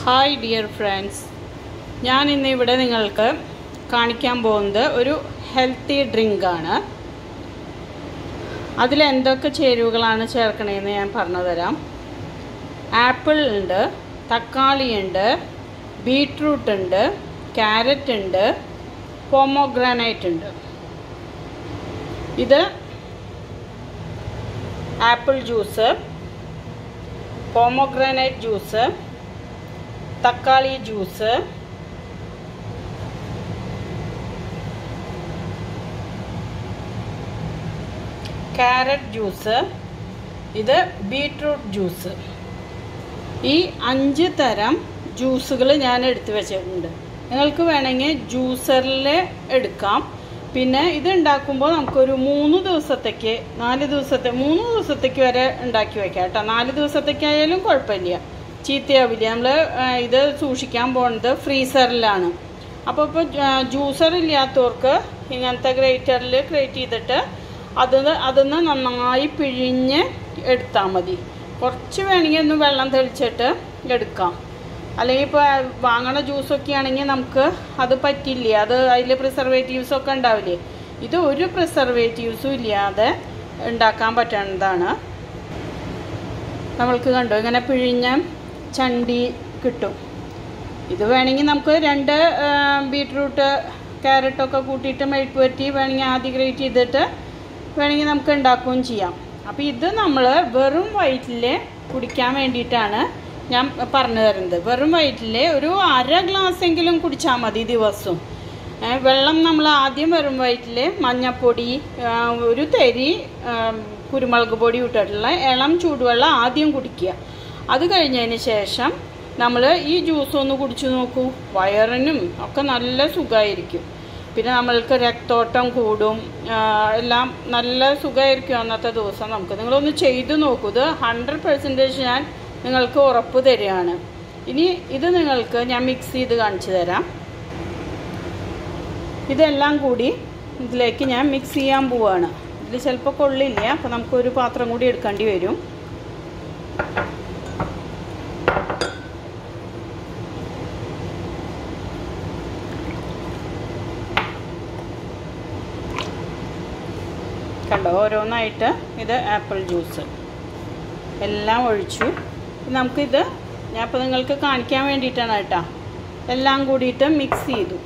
hi dear friends ഞാൻ ഇന്ന് ഇവിടെ നിങ്ങൾക്ക് കാണിക്കാൻ പോകുന്നത് ഒരു ഹെൽത്തി ഡ്രിങ്കാണ് അതിൽ എന്തൊക്കെ ചേരുവകളാണ് ചേർക്കണതെന്ന് ഞാൻ പറഞ്ഞു തരാം ആപ്പിൾ ഉണ്ട് തക്കാളി ഉണ്ട് ബീട്രൂട്ട് ഉണ്ട് ക്യാരറ്റ് ഉണ്ട് പോമോഗ്രാനൈറ്റ് ഉണ്ട് ഇത് ആപ്പിൾ ജ്യൂസ് പോമോഗ്രാനൈറ്റ് ജ്യൂസ് തക്കാളി ജ്യൂസ് ക്യാരറ്റ് ജ്യൂസ് ഇത് ബീട്രൂട്ട് ജ്യൂസ് ഈ അഞ്ച് തരം ജ്യൂസുകൾ ഞാൻ എടുത്തു വെച്ചിട്ടുണ്ട് നിങ്ങൾക്ക് വേണമെങ്കിൽ ജ്യൂസറിൽ എടുക്കാം പിന്നെ ഇത് ഉണ്ടാക്കുമ്പോൾ നമുക്കൊരു മൂന്ന് ദിവസത്തേക്ക് നാല് ദിവസത്തെ മൂന്ന് ദിവസത്തേക്ക് വരെ ഉണ്ടാക്കി വെക്കാം കേട്ടോ നാല് ദിവസത്തേക്കായാലും കുഴപ്പമില്ല ചീത്തയാവില്ല നമ്മൾ ഇത് സൂക്ഷിക്കാൻ പോകുന്നത് ഫ്രീസറിലാണ് അപ്പോൾ ഇപ്പോൾ ജ്യൂസർ ഇല്ലാത്തവർക്ക് ഇങ്ങനത്തെ ഗ്രേറ്ററിൽ ഗ്രേറ്റ് ചെയ്തിട്ട് അത് അതിന്ന് നന്നായി പിഴിഞ്ഞ് എടുത്താൽ മതി കുറച്ച് വേണമെങ്കിൽ ഒന്ന് വെള്ളം തെളിച്ചിട്ട് എടുക്കാം അല്ലെങ്കിൽ ഇപ്പോൾ വാങ്ങണ ജ്യൂസൊക്കെ ആണെങ്കിൽ നമുക്ക് അത് പറ്റില്ല അത് അതിൽ പ്രിസർവേറ്റീവ്സ് ഒക്കെ ഉണ്ടാവില്ലേ ഇത് ഒരു പ്രിസർവേറ്റീവ്സും ഇല്ലാതെ ഉണ്ടാക്കാൻ പറ്റുന്നതാണ് നമ്മൾക്ക് കണ്ടോ ഇങ്ങനെ പിഴിഞ്ഞ ചണ്ടി കിട്ടും ഇത് വേണമെങ്കിൽ നമുക്ക് രണ്ട് ബീട്രൂട്ട് ക്യാരറ്റൊക്കെ കൂട്ടിയിട്ട് മെഴുക്ക് പറ്റി വേണമെങ്കിൽ ആദ്യം ഗ്രേറ്റ് ചെയ്തിട്ട് വേണമെങ്കിൽ നമുക്ക് ഉണ്ടാക്കുകയും ചെയ്യാം അപ്പോൾ ഇത് നമ്മൾ വെറും വയറ്റിൽ കുടിക്കാൻ വേണ്ടിയിട്ടാണ് ഞാൻ പറഞ്ഞു തരുന്നത് വെറും വയറ്റിൽ ഒരു അര ഗ്ലാസ്സെങ്കിലും കുടിച്ചാൽ മതി ദിവസവും വെള്ളം നമ്മൾ ആദ്യം വെറും വയറ്റിൽ മഞ്ഞൾപ്പൊടി ഒരു തരി കുരുമുളക് പൊടി ഇട്ടിട്ടുള്ള ഇളം ചൂടുവെള്ളം ആദ്യം കുടിക്കുക അത് കഴിഞ്ഞതിന് ശേഷം നമ്മൾ ഈ ജ്യൂസ് ഒന്ന് കുടിച്ചു നോക്കൂ വയറിനും ഒക്കെ നല്ല സുഖമായിരിക്കും പിന്നെ നമ്മൾക്ക് രക്തോട്ടം കൂടും എല്ലാം നല്ല സുഖമായിരിക്കും അന്നത്തെ ദിവസം നമുക്ക് നിങ്ങളൊന്ന് ചെയ്തു നോക്കൂ ഇത് ഹൺഡ്രഡ് പെർസെൻറ്റേജ് ഞാൻ നിങ്ങൾക്ക് ഉറപ്പ് തരികയാണ് ഇനി ഇത് നിങ്ങൾക്ക് ഞാൻ മിക്സ് ചെയ്ത് കാണിച്ചു തരാം ഇതെല്ലാം കൂടി ഇതിലേക്ക് ഞാൻ മിക്സ് ചെയ്യാൻ പോവാണ് ഇതിൽ ചിലപ്പോൾ കൊള്ളില്ല അപ്പോൾ നമുക്കൊരു പാത്രം കൂടി എടുക്കേണ്ടി വരും കണ്ടോ ഓരോന്നായിട്ട് ഇത് ആപ്പിൾ ജ്യൂസ് എല്ലാം ഒഴിച്ചു നമുക്കിത് ഞാൻ ഇപ്പോൾ നിങ്ങൾക്ക് കാണിക്കാൻ വേണ്ടിയിട്ടാണ് കേട്ടോ എല്ലാം കൂടിയിട്ട് മിക്സ് ചെയ്തു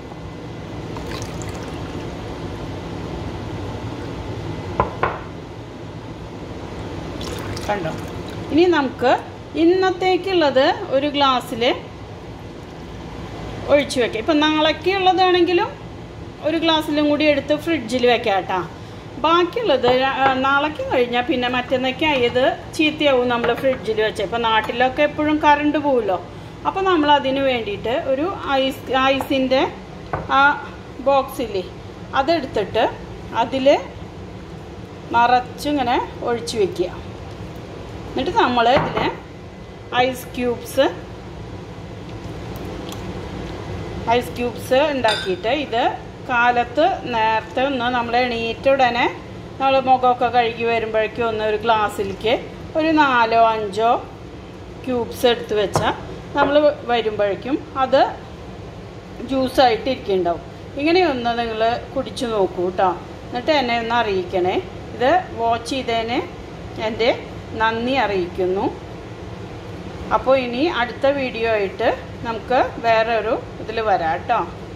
കണ്ടോ ഇനി നമുക്ക് ഇന്നത്തേക്കുള്ളത് ഒരു ഗ്ലാസ്സിൽ ഒഴിച്ചു വെക്കാം ഇപ്പം നാളേക്കുള്ളതാണെങ്കിലും ഒരു ഗ്ലാസ്സിലും കൂടി എടുത്ത് ഫ്രിഡ്ജിൽ വെക്കാം കേട്ടോ ബാക്കിയുള്ളത് നാളേക്കും കഴിഞ്ഞാൽ പിന്നെ മറ്റന്നേക്കായത് ചീത്തയാവും നമ്മൾ ഫ്രിഡ്ജിൽ വെച്ച് ഇപ്പം നാട്ടിലൊക്കെ എപ്പോഴും കറണ്ട് പോകുമല്ലോ അപ്പോൾ നമ്മൾ അതിന് വേണ്ടിയിട്ട് ഒരു ഐസ് ഐസിൻ്റെ ആ ബോക്സില്ലേ അതെടുത്തിട്ട് അതിൽ നിറച്ചിങ്ങനെ ഒഴിച്ചു വെക്കുക എന്നിട്ട് നമ്മൾ ഇതിൽ ഐസ് ക്യൂബ്സ് ഐസ് ക്യൂബ്സ് ഉണ്ടാക്കിയിട്ട് ഇത് കാലത്ത് നേരത്തെ ഒന്ന് നമ്മൾ എണീറ്റ ഉടനെ നമ്മൾ മുഖമൊക്കെ കഴുകി വരുമ്പോഴേക്കും ഒന്ന് ഒരു ഗ്ലാസ്സിലേക്ക് ഒരു നാലോ അഞ്ചോ ക്യൂബ്സ് എടുത്ത് വെച്ചാൽ നമ്മൾ വരുമ്പോഴേക്കും അത് ജ്യൂസായിട്ട് ഇരിക്കുന്നുണ്ടാവും ഇങ്ങനെയൊന്ന് നിങ്ങൾ കുടിച്ചു നോക്കൂ കേട്ടോ എന്നിട്ട് എന്നെ ഒന്ന് അറിയിക്കണേ ഇത് വാച്ച് ചെയ്തതിന് എൻ്റെ നന്ദി അറിയിക്കുന്നു അപ്പോൾ ഇനി അടുത്ത വീഡിയോ ആയിട്ട് നമുക്ക് വേറെ ഒരു ഇതിൽ വരാം കേട്ടോ